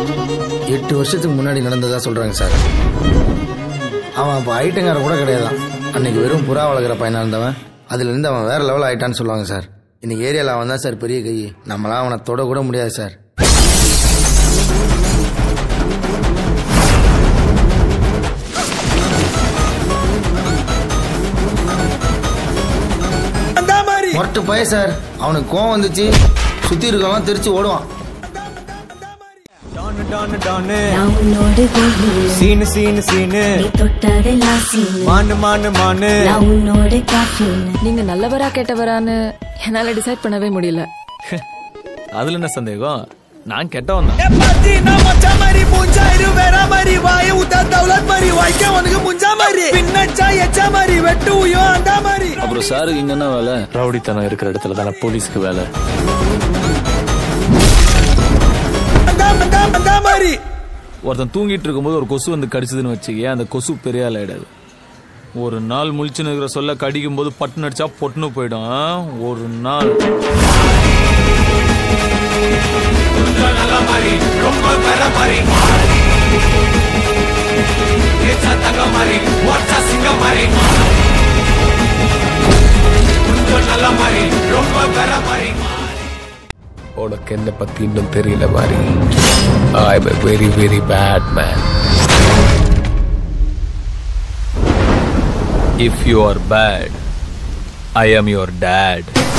எட்டு வருஷத்துக்கு முன்னாடி நடந்ததா சொல்றாங்க சார் அவன் அப்போ ஐட்டங்கார கூட கிடையாதான் அன்னைக்கு வெறும் புறா வளர்க்குற பையனா இருந்தவன் அதுல இருந்து அவன் வேற லெவல் ஆயிட்டான்னு சொல்லுவாங்க சார் இன்னைக்கு ஏரியாவில் அவன் தான் சார் பெரிய கை நம்மளாம் அவனை தொட கூட முடியாது சார் மொரட்டு பய சார் அவனுக்கு கோவம் வந்துச்சு சுத்தி இருக்கவன் தெரிச்சு ஓடுவான் டானு டானு டானு நான் உன்னோடு கோஹினு சீனு சீனு சீனு நீ தொட்டதெல்லாம் சீனு மானு மானு மானு நான் உன்னோடு காஃபின்னு நீங்க நல்லவரா கெட்டவரான்னு என்னால டிசைட் பண்ணவே முடியல அதுல என்ன சந்தேகம் நான் கெட்டவன் தான் எப்பாத்தி நான் மச்சா மாதிரி மூஞ்சா இரு வேற மாதிரி வாய உத்தா தௌலத் மாதிரி வாய்க்க உனக்கு முஞ்சா மாதிரி பின்னச்சா எச்சா மாதிரி வெட்டு உயோ அந்த மாதிரி அப்புறம் சாருக்கு இங்க என்ன வேலை ரவுடித்தனம் இருக்கிற இடத்துல தானே போலீஸ்க்கு வேலை அந்த அந்த அந்த மாதிரி ஒருத்தன் தூங்கிட்டு இருக்கும்போது ஒரு கொசு வந்து கடிச்சதுன்னு வச்சுக்கேன் அந்த கொசு பெரிய ஆள் ஆயிடாது ஒரு நாள் முழிச்சுன்னு இருக்கிற சொல்ல கடிக்கும் போது பட்டுன்னு அடிச்சா பொட்டுன்னு போயிடும் ஆ? ஒரு நாள் உனக்கு என்ன பத்தி இன்னும் தெரியல மாதிரி I am very very bad man if you are bad I am your date